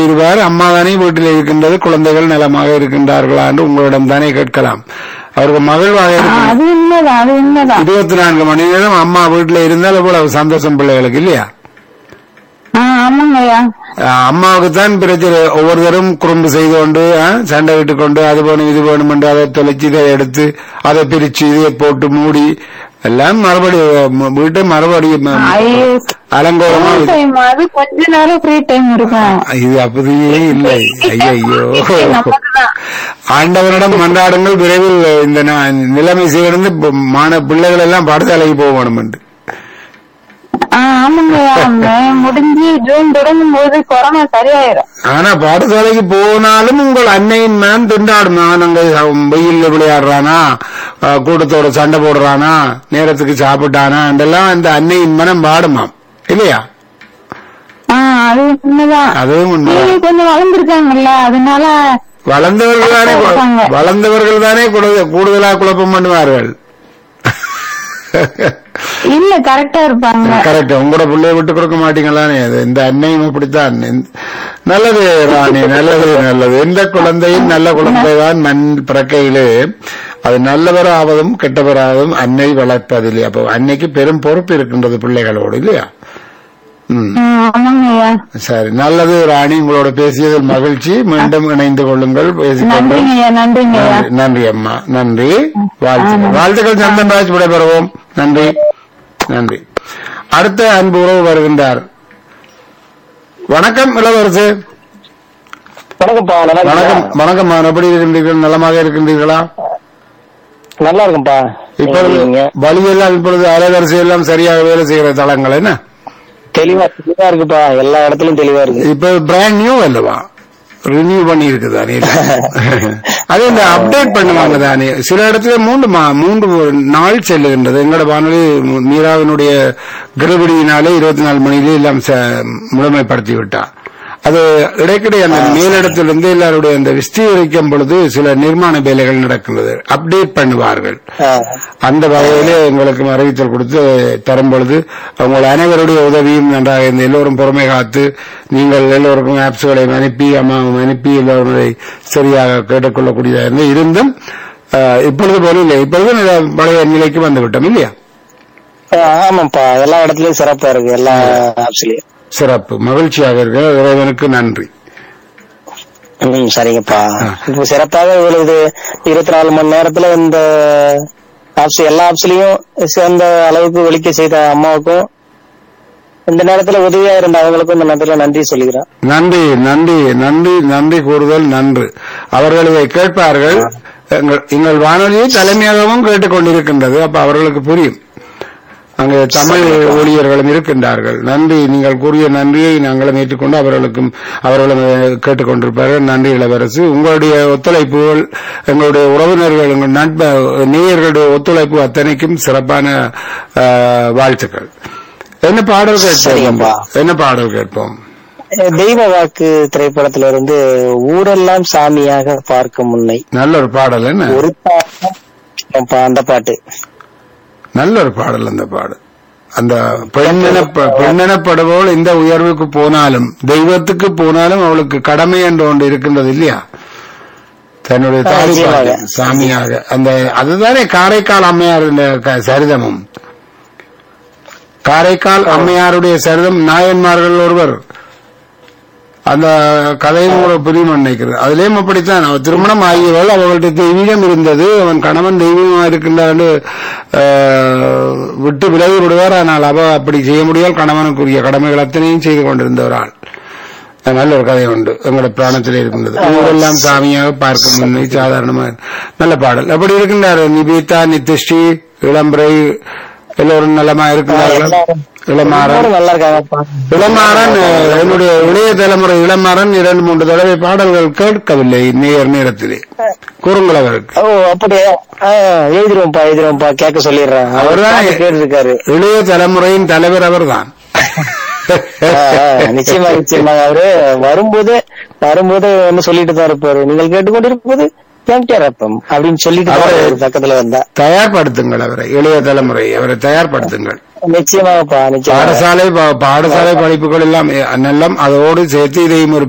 இருவார் அம்மா தானே வீட்டில் இருக்கின்றது குழந்தைகள் நலமாக இருக்கின்றார்களா என்று உங்களிடம் தானே கேட்கலாம் அவருக்கு மகிழ்வாக ஆ, இருக்கு அது உண்மைதான் அது உண்மைதான் இருபத்தி நான்கு மணி நேரம் அம்மா வீட்டில் இருந்தால் எவ்வளவு சந்தோஷம் பிள்ளைகளுக்கு இல்லையா ஆ, ஆமாங்கய்யா அஹ் அம்மாவுக்கு தான் பிரச்சனை ஒவ்வொருத்தரும் குறும்பு செய்து கொண்டு அஹ், சண்டை விட்டு கொண்டு அது வேணும் இது வேணும் என்று அதை தொலைச்சி இதை எடுத்து அதை பிரிச்சு இதை போட்டு மூடி எல்லாம் மறுபடியும் ம- வீட்டை மறுபடியும் ம- ஐயோ அலங்கோலமா ஃப்ரீ இது- டைம் அது கொஞ்ச நேரம் ஃப்ரீ டைம் இருக்கும் இது அப்படியே இல்லை ஐயோ நமக்குதான். ஆண்டவனிடம் மன்றாடுங்கள் விரைவில் இந்த ந- நிலைமை சேர்ந்து ப- மாணவ பிள்ளைகள் எல்லாம் பாடசாலைக்கு போக வேணும் என்று ஆ, ஆமாங்கய்யா மே முடிஞ்சு ஜூன் தொடங்கும் போது கொரோனா சரியாயிரும் ஆனா பாடசாலைக்கு போனாலும் உங்கள் அன்னையின் மேன் திண்டாடும் நான் அங்க வெயில்ல விளையாடுறானா அஹ், கூட்டத்தோட சண்டை போடுறானா நேரத்துக்கு சாப்பிட்டானா என்றெல்லாம் அந்த அன்னையின் மனம் பாடுமாம் இல்லையா ஆ, அது உண்மைதான் அதுவும் உண்மை டிவி கொஞ்சம் வளர்ந்துருக்காங்கல்ல அதனால வளர்ந்தவர்கள் தானே கு- இருப்பாங்க. வளர்ந்தவர்கள் தானே கூடுதல்- கூடுதலா குழப்பம் பண்ணுவார்கள் இல்ல கரெக்டா இருப்பாங்க கரெக்ட் உங்களோட பிள்ளைய விட்டு கொடுக்க மாட்டீங்களானே அது இந்த அன்னையும் இப்படித்தான் இந்த- நல்லது ராணி நல்லது நல்லது எந்த குழந்தையும் நல்ல குழந்தைதான் மண் பிறக்கையிலே அது நல்லவராவதும் கெட்டவராவதும் அன்னை வளர்ப்பதில்லை அப்போ அன்னைக்கு பெரும் பொறுப்பு இருக்கின்றது பிள்ளைகளோடு இல்லையா ம் ஆ, ஆமாங்கய்யா சரி நல்லது ராணி உங்களோட பேசியதில் மகிழ்ச்சி மீண்டும் இணைந்து கொள்ளுங்கள் பேசிக்கொள்ளுங்கள் நன்றிங்கய்யா நன்றிங்கய்யா நன்றி, நன்றி அம்மா நன்றி வாழ்த்துக்கள் வாழ்த்துக்கள் சந்தன்ராஜ் விடைபெறுவோம் நன்றி நன்றி அடுத்த அன்பு உறவு வருகின்றார் வணக்கம் இளவரசு வணக்கம்ப்பா நல்லா வணக்கம் இருக்கீங்களா? வணக்கம்மா எப்படி இருக்கின்றீர்கள் நலமாக இருக்கின்றீர்களா நல்லா இருக்கும்பா இப்பொழுது நீங்க வழியெல்லாம் இப்பொழுது அலைவரிசை எல்லாம் சரியாக வேலை செய்கிற தளங்கள் என்ன தெளிவா தெளிவா இருக்குப்பா எல்லா இடத்துலயும் தெளிவா இருக்கு இப்ப பிராண்ட் நியூ அல்லவா ரினியூ பண்ணி இருக்கு தானே அது இந்த அப்டேட் பண்ணுவாங்க தானே சில இடத்துல மூன்று மா- மூன்று நாள் செல்லுகின்றது எங்களோட வானொலி மீராவினுடைய கிருபடியினாலே இருபத்தி நாலு மணியிலே எல்லாம் ச- முழுமைப்படுத்தி விட்டா அது இடைக்கிடை அந்த மேலிடத்திலிருந்து எல்லாருடைய அந்த விஸ்தீகரிக்கும் பொழுது சில நிர்மாண வேலைகள் நடக்கின்றது அப்டேட் பண்ணுவார்கள் ஆ. அந்த வகையிலே எங்களுக்கு அறிவித்தல் கொடுத்து தரும் பொழுது உங்கள் அனைவருடைய உதவியும் நன்றாக இந்த எல்லோரும் பொறுமை காத்து நீங்கள் எல்லோருக்கும் ஆப்ஸ்களை அனுப்பி அம்மாவும் அனுப்பி எல்லோருடைய சரியாக கேட்டுக்கொள்ளக்கூடியதாக இருந்து இருந்தும் அஹ், இப்பொழுது போல இல்லை இப்பொழுது நில- பழைய நிலைக்கு வந்து விட்டோம் இல்லையா ஆ, ஆமாப்பா எல்லா இடத்துலயும் சிறப்பா இருக்கு எல்லா ஆப்ஸ்லயும் சிறப்பு மகிழ்ச்சியாக இருக்க இறைவனுக்கு நன்றி ம் சரிங்கப்பா இப்போ சிறப்பாக இவ்வளவு இது இருபத்தி நாலு மணி நேரத்துல இந்த ஆப்ஸ் எல்லா ஆப்ஸ்லயும் சிறந்த அளவுக்கு ஒழிக்க செய்த அம்மாவுக்கும் இந்த நேரத்துல உதவியா இருந்த அவங்களுக்கும் இந்த நேரத்துல நன்றி சொல்லிக்கிறேன் நன்றி நன்றி நன்றி நன்றி கூறுதல் நன்று அவர்கள் இதை கேட்பார்கள் எங்கள் எங்கள் வானொலியை தலைமையாகவும் கேட்டுக்கொண்டிருக்கின்றது அப்ப அவர்களுக்கு புரியும் அங்கே தமிழ் ஊழியர்களும் இருக்கின்றார்கள் நன்றி நீங்கள் கூறிய நன்றியை நாங்களும் ஏற்றுக்கொண்டு அவர்களுக்கும் அவர்களும் அஹ், கேட்டுக்கொண்டிருப்பார்கள் நன்றி இளவரசு உங்களுடைய ஒத்துழைப்புகள் எங்களுடைய உறவினர்கள் எங்கள் நண்ப நேயர்களுடைய ஒத்துழைப்பு அத்தனைக்கும் சிறப்பான அஹ், வாழ்த்துக்கள் என்ன பாடல் கேட்போம் சரிங்கப்பா. என்ன பாடல் கேட்போம் தெய்வ வாக்கு திரைப்படத்துல இருந்து ஊரெல்லாம் சாமியாக பார்க்க முன்னை நல்ல ஒரு பாடல் என்ன ஒரு பாட்டு அந்த பாட்டு நல்ல ஒரு பாடல் அந்த பாடல் அந்த பெண்ணென பெண்ணெனப்படுபவள் இந்த உயர்வுக்கு போனாலும் தெய்வத்துக்கு போனாலும் அவளுக்கு கடமை என்று ஒன்று இருக்கின்றது இல்லையா தன்னுடைய தாய் நிச்சயமாக. பாட்டி, சாமியாக அந்த அதுதானே காரைக்கால் அம்மையார் சரிதமும் காரைக்கால் அம்மையாருடைய சரிதம் நாயன்மார்கள் ஒருவர் அந்த கதையும் ஒரு பிரியம் நினைக்கிறது அதிலேயும் அப்படித்தான் அவன் திருமணம் ஆகியவள் அவர்களுடைய தெய்வீகம் இருந்தது அவன் கணவன் தெய்வீகமா இருக்கின்றான் விட்டு விலகி விடுவார் ஆனால் அவ அப்படி செய்ய முடியால் கணவனுக்குரிய கடமைகள் அத்தனையும் செய்து கொண்டிருந்தவரால் நல்ல ஒரு கதை உண்டு எங்களோட பிராணத்தில் இருக்கின்றது ஊரெல்லாம் சாமியாக பார்க்க முன்னே சாதாரணமாக நல்ல பாடல் அப்படி இருக்கின்றார் நிபிதா நித்யஸ்ரீ இளம்பரை எல்லோரும் நலமா இருக்கிறார்கள் இளமாறன் எல்லாரும் நல்லா இருக்காங்கப்பா இளமாறன் அஹ், என்னுடைய இளைய தலைமுறை இளமாறன் இரண்டு மூன்று தடவை பாடல்கள் கேட்கவில்லை நேர் நேரத்திலே கூறுங்கள் அவருக்கு ஓ அப்படியே ஆ, எழுதிருவோம்ப்பா எழுதிருவோம்ப்பா கேட்க சொல்லிடுறேன் அவர் அவர்தான் கேட்டு இருக்காரு இளைய தலைமுறையின் தலைவர் அவர்தான் நிச்சயமா நிச்சயமா அவரு வரும்போது வரும்போது ஒன்னு சொல்லிட்டு தான் இருப்பாரு நீங்கள் கேட்டுக்கொண்டிருப்பது எம்டிஆர் அப்பம் அப்படின்னு சொல்லிட்டு தான் அவரு- அவரு பக்கத்துல வந்தா தயார்படுத்துங்கள் அவரை இளைய தலைமுறை அவரை தயார்படுத்துங்கள் நிச்சயமாப்பா நிச்சயமா பாடசாலை பா- பாடசாலை படிப்புகள் எல்லாம் எல்லாம் அதோடு சேர்த்து இதையும் ஒரு